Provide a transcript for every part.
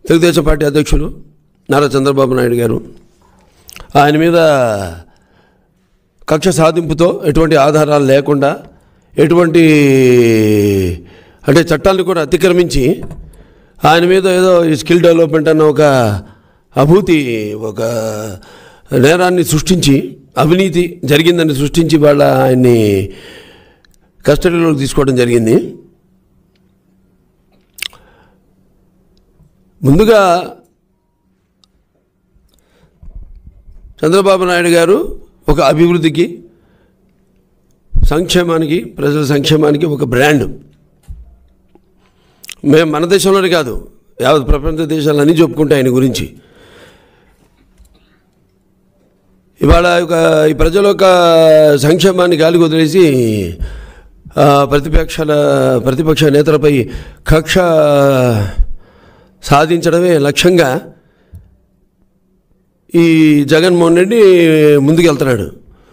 Telugu Desam party అధ్యక్షులు నారా చంద్రబాబు నాయుడు గారు ఆయన మీద కక్ష సాధింపుతో ఎటువంటి ఆధారాలు లేకుండా ఎటువంటి అంటే చట్టాలను కూడా అతిక్రమించి ఆయన మీద ఏదో ఈ స్కిల్ డెవలప్మెంట్ అన్న ఒక అభూతి ఒక నేరాన్ని సృష్టించి అవినీతి జరిగిందని సృష్టించి వాళ్ళ ఆయన్ని కస్టడీలోకి తీసుకోవడం జరిగింది ముందుగా చంద్రబాబు నాయుడు గారు ఒక అభివృద్ధికి సంక్షేమానికి ప్రజల సంక్షేమానికి ఒక బ్రాండ్ మేము మన దేశంలోనే కాదు యావత్ ప్రపంచ దేశాలన్నీ చెప్పుకుంటాయి ఆయన గురించి ఇవాళ ఒక ఈ ప్రజల యొక్క సంక్షేమాన్ని గాలికి వదిలేసి ఆ, ప్రతిపక్షాల ప్రతిపక్ష నేతలపై కక్ష సాధించడమే లక్ష్యంగా ఈ జగన్మోహన్ రెడ్డి ముందుకెళ్తున్నాడు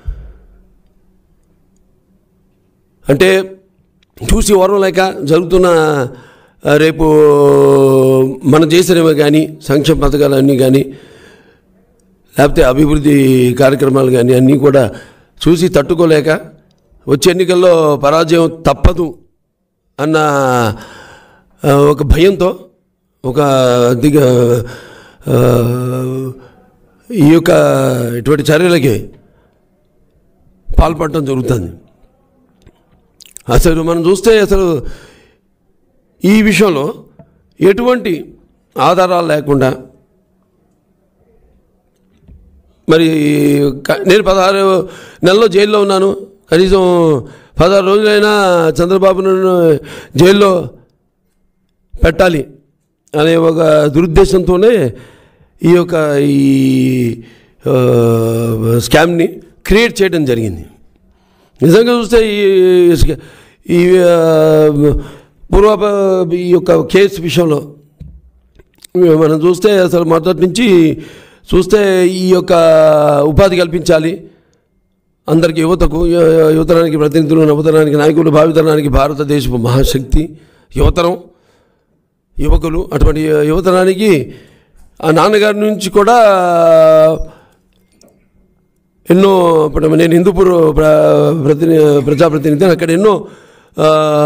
అంటే చూసి ఓర్వం లేక జరుగుతున్న ఆ, రేపు మనం చేసినవి కానీ సంక్షేమ పథకాలన్నీ కానీ లేకపోతే అభివృద్ధి కార్యక్రమాలు కానీ అన్నీ కూడా చూసి తట్టుకోలేక వచ్చే ఎన్నికల్లో పరాజయం తప్పదు అన్న ఆ, ఒక భయంతో ఒక దిగ ఆ, ఈ యొక్క ఇటువంటి చర్యలకి పాల్పడటం జరుగుతుంది అసలు మనం చూస్తే అసలు ఈ విషయంలో ఎటువంటి ఆధారాలు లేకుండా మరి క- నేను పదహారు నెలల్లో జైల్లో ఉన్నాను కనీసం పదహారు రోజులైనా చంద్రబాబు నన్ను జైల్లో పెట్టాలి అనే ఒక దురుద్దేశంతోనే ఈ యొక్క ఈ ఆ, స్కామ్ని క్రియేట్ చేయడం జరిగింది నిజంగా చూస్తే ఈ స్క- ఈ ఆ, పూర్వ ఈ యొక్క కేసు విషయంలో మనం చూస్తే అసలు మొదటి నుంచి చూస్తే ఈ యొక్క ఉపాధి కల్పించాలి అందరికీ యువతకు యు- యువతరానికి ప్రతినిధులు నవతరానికి నాయకులు భావితరానికి భారతదేశపు మహాశక్తి యువతరం యువకులు అటువంటి యువతరానికి ఆ నాన్నగారి నుంచి కూడా ఎన్నో ఇప్పుడు నేను హిందూపూర్ ప్ర ప్రతిని ప్రజాప్రతినిధి అక్కడ ఎన్నో ఆ,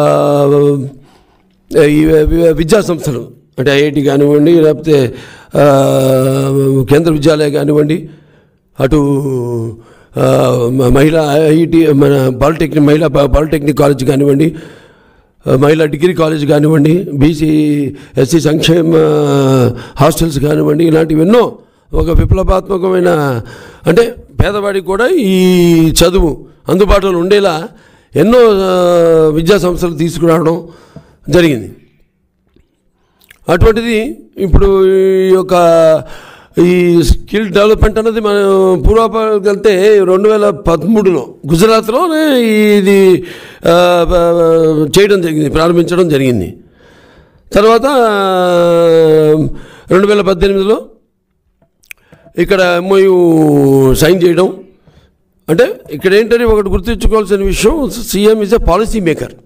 ఈ వి- విద్యా సంస్థలు అంటే ఐఐటి కానివ్వండి లేకపోతే ఆ, కేంద్ర విద్యాలయ కానివ్వండి అటు ఆ, మ- మహిళా ఐఐటి మన పాలిటెక్నిక్ మహిళా పా- పాలిటెక్నిక్ కాలేజ్ కానివ్వండి ఆ, మహిళా డిగ్రీ కాలేజ్ కానివ్వండి బీసీ ఎస్సీ సంక్షేమ హాస్టల్స్ కానివ్వండి ఇలాంటివి ఎన్నో ఒక విప్లవాత్మకమైన అంటే పేదవాడికి కూడా ఈ చదువు అందుబాటులో ఉండేలా ఎన్నో ఆ, విద్యా సంస్థలు తీసుకురావడం జరిగింది అటువంటిది ఇప్పుడు ఈ యొక్క ఈ స్కిల్ డెవలప్మెంట్ అన్నది మనం పూర్వపాలకు వెళ్తే రెండు వేల పదమూడులో గుజరాత్లోనే ఇది ఆ, ఆ, చేయడం జరిగింది ప్రారంభించడం జరిగింది తర్వాత రెండు వేల పద్దెనిమిదిలో ఇక్కడ ఎంఓయు సైన్ చేయడం అంటే ఇక్కడ ఏంటని ఒకటి గుర్తుంచుకోవాల్సిన విషయం CM is a policy maker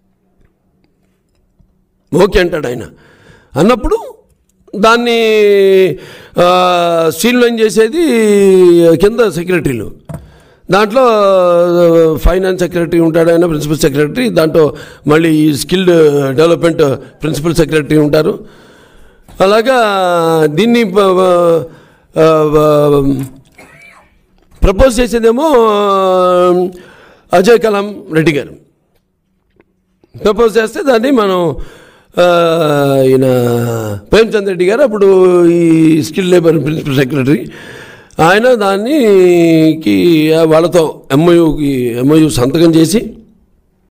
okay అంటాడు ఆయన అన్నప్పుడు దాన్ని స్ట్రీమ్లైన్ చేసేది కింద సెక్రటరీలు దాంట్లో ఫైనాన్స్ సెక్రటరీ ఉంటాడు ఆయన ప్రిన్సిపల్ సెక్రటరీ దాంట్లో మళ్ళీ ఈ స్కిల్డ్ డెవలప్మెంట్ ప్రిన్సిపల్ సెక్రటరీ ఉంటారు అలాగా దీన్ని ప- ఆ, ఆ, ప్రపోజ్ చేసేదేమో అజయ్ కలాం రెడ్డి గారు ప్రపోజ్ చేస్తే దాన్ని మనం ఆ, ఈయన ప్రేమ్చంద్ రెడ్డి గారు అప్పుడు ఈ స్కిల్ లేబర్ ప్రిన్సిపల్ సెక్రటరీ ఆయన దానికి వాళ్ళతో ఎంఓయూకి ఎంఓయూ సంతకం చేసి